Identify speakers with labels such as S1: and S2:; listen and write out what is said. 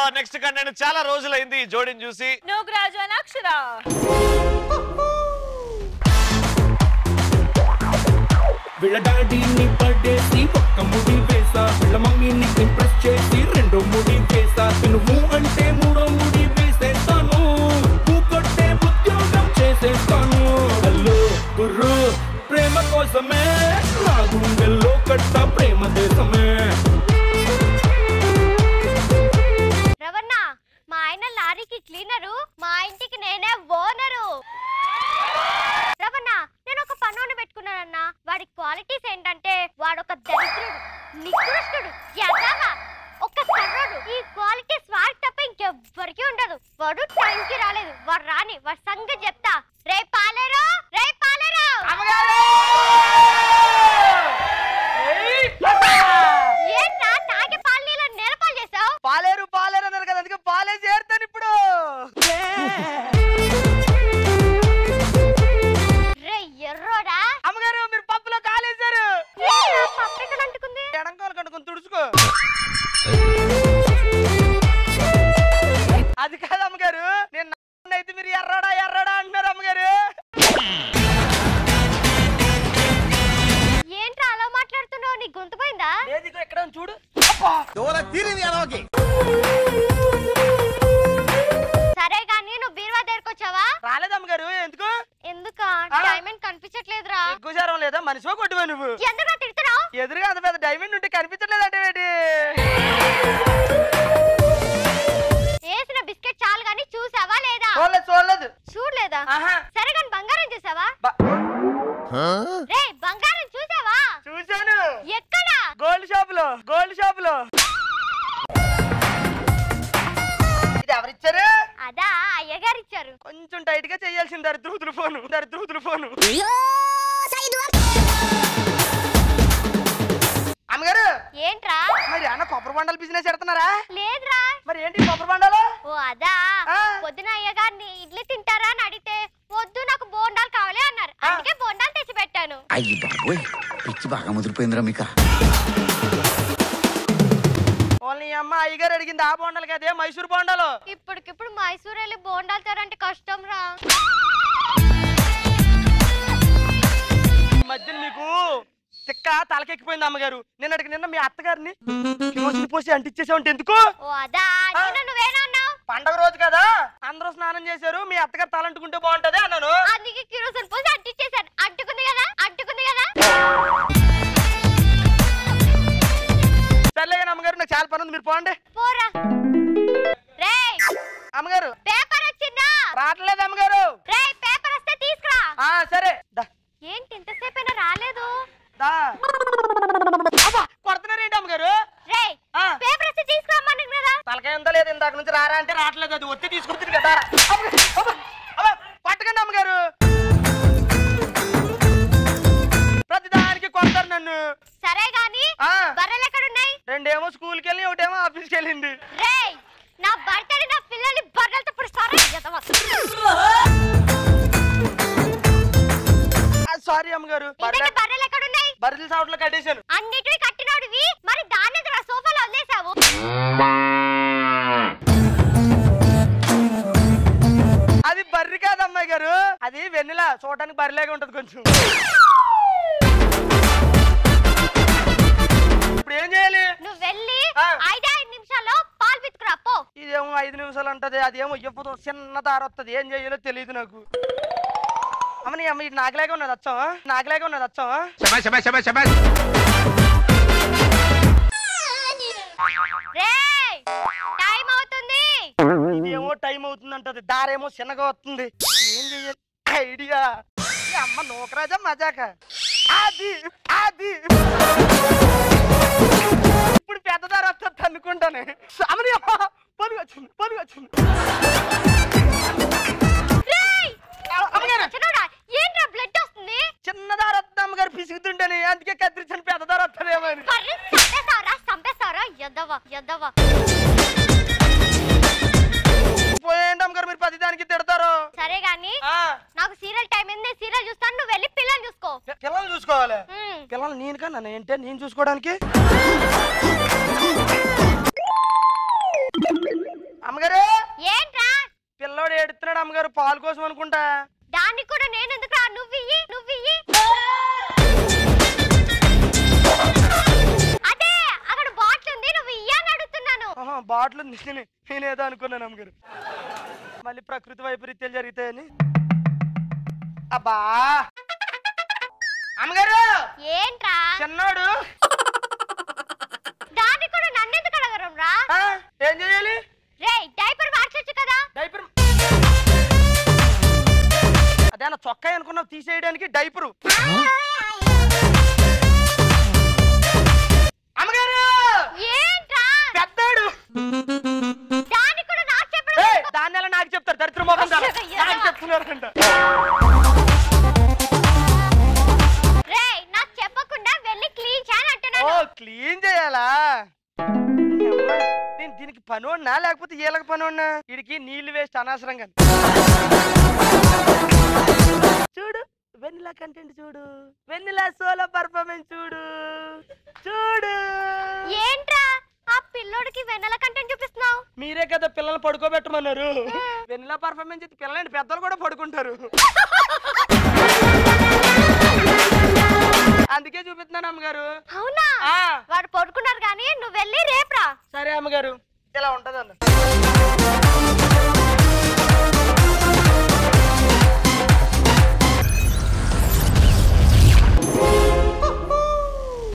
S1: Next content చాలా రోజులైంది ఈ జోడిని చూసి
S2: నువ్వు రాజు అని అక్షర
S3: వీళ్ళ డాడీని పడేసి ఒక్క ముడి వేసా వీళ్ళ మమ్మీని ఇంప్రెస్ చేసి రెండో ముడి వేసా నువ్వు అంటే మూడో ముడి వేసేస్తాను నువ్వు కొట్టే ఉద్యోగం చేసేస్తాను హలో గుర్రు ప్రేమ కోసమే నా గుండెల్లో కట్ట ప్రేమ దేశమే
S4: రవణ మా ఆయన లారీకి క్లీనరు మా ఇంటికి నేనే ఓనరు రవణ నేను ఒక పనుని పెట్టుకున్నానన్నా వాడి క్వాలిటీస్ ఏంటంటే వాడు ఒక దరిద్రుడు నికృష్టుడు యథావా ఒక కర్రోడు ఈ క్వాలిటీస్ వాడికి తప్ప ఇంకెవ్వరికి ఉండదు వాడు టైంకి రాలేదు వాడు రాని వాడి సంగతి చెప్తా రే పాలేరు రే పాలేరు ఏంట్రా తాగే పాలు నీళ్ళు నేలపాలు చేసావు
S5: పాలేరు పాలేరు అన్నారు కదా అందుకే పాలే చేరుతాను ఇప్పుడు
S4: రే ఎర్రోడా
S5: అమ్మగారు మీరు పప్పులో కాలేశారు
S4: ఏంట్రా పప్పు ఎక్కడ అంటుకుంది
S5: ఎడంకోలు కనుక్కొని తుడుచుకో అది కాదు అమ్మగారు నేను నా అయితే మీరు ఎర్రడా ఎర్రడా అంటున్నారు అమ్మగారు
S4: ఏంట్రా అలా మాట్లాడుతున్నావు నీ గొంతు పోయిందా
S5: లేదు ఇగో ఎక్కడ ఉంది చూడు
S4: సరే కానీ నువ్వు బీరువా దగ్గరకు వచ్చావా
S5: రాలేదు అమ్మగారు ఎందుకు
S4: ఎందుక
S5: ఆ.
S4: డైమండ్ కనిపించట్లేదురా
S5: ఎక్కువ శారం లేదా మనిషివో కొట్టువో నువ్వు
S4: ఎందుకు తిడుతున్నావు
S5: ఎదురుగా అంత పెద్ద డైమండ్ ఉంటే కనిపించట్లేదు అంటే ఏంటి
S4: వేసిన బిస్కెట్ చాలు గానీ చూసావా లేదా
S5: చూడలేదు చూడలేదు
S4: చూడలేదా
S5: ఆహా
S4: సరే కానీ బంగారం చూసావా
S5: బ-
S4: రే బంగారం చూసావా
S5: చూశాను
S4: ఎక్కడ
S5: గోల్డ్ షాప్ లో గోల్డ్ షాప్ లో ఇది ఎవరిచ్చారు
S4: అదా అయ్యగారు ఇచ్చారు
S5: కొంచెం టైట్ గా చేయాల్సింది దరిద్రూతులు ఫోను దరిద్రూతులు ఫోను అమ్మగారు
S4: ఏంట్రా
S5: మరి అన్న కొబ్బరి బండలు బిజినెస్ పెడుతున్నారా
S4: లేదురా
S5: మరి ఏంటి ఈ కొబ్బరి బండాలు
S4: ఓ అదా
S5: ఆ.
S4: పొద్దున అయ్యగారిని ఇడ్లీ తింటారా అని అడిగితే వద్దు నాకు బోండాలు కావాలి అన్నారు
S5: ఆ.
S4: అందుకే బోండాలు తెచ్చి పెట్టాను
S6: అయ్యి బాబోయ్ పిచ్చి బాగా ముదిరిపోయిందిరా మీకా
S5: ఓన్లీ అమ్మ అయ్యగారు అడిగింది ఆ బొండాలు కదే మైసూర్ బొండాలు
S4: ఇప్పటికిప్పుడు మైసూర్ వెళ్ళి బోండాలు తేరంటే కష్టం రా
S5: ఈ మధ్యన మీకు తిక్క తలకెక్కిపోయింది అమ్మగారు నిన్నటికి నిన్న మీ అత్తగారిని కిరోసిన్ పోసి అంటించేసావంటే ఎందుకు
S4: ఓ అదా నిన్ను నువ్వేనా అన్నావు
S5: పండగ రోజు కదా అందరూ స్నానం చేశారు మీ అత్తగారు తలంటుకుంటే బాగుంటది అన్నాను
S4: అందుకే కిరోసిన్ పోసి అంటించేశాను అంటుకుంది కదా అంటుకుంది కదా
S5: సర్లే కానీ అమ్మగారు నాకు చాలా పని ఉంది మీరు పోండి
S4: పోరా రే
S5: అమ్మగారు
S4: పేపర్ వచ్చిందా
S5: రావట్లేదు అమ్మగారు
S4: రే పేపర్ వస్తే తీసుకురా
S5: ఆ సరే దా
S4: ఏంటి ఇంతసేపైనా రాలేదు
S5: దా అబ్బా కొడుతున్నారేంటి అమ్మగారు
S4: రే
S5: ఆ.
S4: పేపర్ వస్తే తీసుకురమ్మని కదా
S5: తలకాయ ఉందా లేదు ఇందాక నుంచి రారా అంటే రావట్లేదు అది ఒత్తి తీసుకొచ్చింది కదా అమ్మ, అమ్మ, అమ్మ, పట్టకండి అమ్మగారు ప్రతిదానికి కొడతారు నన్ను
S4: సరే గాని
S5: ఆ
S4: బర్రెలు ఎక్కడున్నాయి
S5: రెండేమో స్కూల్కి వెళ్ళి ఒకటేమో ఆఫీస్కి వెళ్ళింది
S4: రే నా బర్త్డే నా పిల్లల్ని బర్రెలతో పుడుస్తారా
S5: సారీ అమ్మగారు
S4: ఇంతకీ బర్రెలు ఎక్కడున్నాయి
S5: బర్రెల సావుట్లో కట్టేశాను
S4: అన్నిటివి కట్టినోడివి మరి దాన్ని ఎందుకు సోఫాలో వదిలేసావు
S5: అది బర్రి కాదు అమ్మాయి గారు అది వెన్నెల చూడటానికి బర్రెలాగా ఉంటది కొంచెం ఇప్పుడు ఏం చేయాలి
S4: నువ్వు వెళ్ళి
S5: ఆ.
S4: ఐదే ఐదు నిమిషాల్లో పాలు పితుకురా పో
S5: ఇదేమో ఐదు నిమిషాలు ఉంటది అదేమో ఇవ్వదు చిన్న దారి వస్తుంది ఏం చేయాలో తెలియదు నాకు అమ్మ నీ అమ్మ ఇది నాకులాగే ఉన్నది అచ్చం నాకులాగే ఉన్నది అచ్చం
S4: రే టైం అవుతుంది
S5: ఇదేమో టైం అవుతుంది అంటది దారేమో చిన్నగా వస్తుంది ఏం చెయ్యాలి ఐడియా ఈ అమ్మ నూకరాజా మజాక అది అది ఇప్పుడు పెద్ద దారి వస్తుంది అనుకుంటాను అమ్మని అమ్మ పరుగు వచ్చింది పరుగు వచ్చింది
S4: రేయ్!
S5: అమ్మగారు
S4: సచ్చినోడా, ఏంట్రా బ్లడ్ వస్తుంది
S5: చిన్న దారి వస్తుంది అమ్మగారు పిసుగుతుంటేనే అందుకే కత్తిరించిన పెద్ద దారి వస్తుందేమో అని
S4: బర్రె చంపేస్తావరా చంపేస్తావరా ఎద్దవా ఎద్దవా
S5: పోయేంటి అమ్మగారు మీరు ప్రతి దానికి తిడతారు
S4: సరే గాని
S5: ఆ,
S4: నాకు సీరియల్ టైం ఏంది సీరియల్ చూస్తాను నువ్వు వెళ్ళి పిల్లల్ని చూసుకో
S5: పి- పిల్లల్ని చూసుకోవాలి
S4: ఉమ్.
S5: పిల్లలు నేను కన్నా ఏంటే నేను చూసుకోవడానికి అమ్మగారు
S4: ఏంట్రా
S5: పిల్లోడు ఏడుతున్నాడు అమ్మగారు పాలు కోసం అనుకుంటా
S4: దాన్ని కూడా నేను ఎందుకు నువ్వు ఇయ్యి నువ్వు ఇయ్యి అదే అక్కడ బాటిల్ ఉంది నువ్వు ఇయ్యి అని అడుగుతున్నాను
S5: ఆహా, బాటిల్ ఉంది నేను నేనేదో అనుకున్నాను అమ్మగారు మళ్ళీ ప్రకృతి వైపరీత్యాలు జరుగుతాయని అబ్బా అమ్మగారు
S4: ఏంట్రా
S5: చిన్నోడు
S4: దాన్ని కూడా నన్ను ఎందుకు అడగరం రా
S5: ఆ, ఏం చేయాలి
S4: రే డైపర్ మార్చొచ్చు కదా
S5: డైపర్ అదే నా చొక్కా అనుకున్నావు తీసేయడానికి డైపరు అమ్మగారు
S4: ఏంట్రా
S5: పెద్దాడు
S4: దాన్ని కూడా నాకు చెప్పడం
S5: ఏయ్, దాన్ని ఎలా నాకు చెప్తారు దరిద్ర మొహం దాని. నాకు చెప్తున్నారంట
S4: రే నాకు చెప్పకుండా వెళ్ళి క్లీన్ చేయని
S5: ఓ
S4: అంటున్నాను
S5: క్లీన్ చేయాలా ఈ అమ్మ, నేను దీనికి పని ఉన్నా లేకపోతే వీళ్ళకి పని ఉన్నా వీడికి నీళ్లు వేస్ట్ అనవసరంగా చూడు వెన్నెలా కంటెంట్ చూడు వెన్నెలా సోలో పర్ఫార్మెన్స్ చూడు చూడు
S4: ఏంట్రా ఆ పిల్లోడికి వెన్నెల కంటెంట్ చూపిస్తున్నావు
S5: మీరే కదా పిల్లల్ని పడుకోబెట్టమన్నారు వెన్నెలా పర్ఫార్మెన్స్ అయితే పిల్లలండి పెద్దలు కూడా పడుకుంటారు అందుకే చూపిస్తున్నాను అమ్మగారు
S4: అవునా
S5: ఆ,
S4: వాడు పడుకున్నారు కానీ నువ్వు వెళ్ళి రేపురా
S5: సరే అమ్మగారు ఇలా ఉంటది అన్న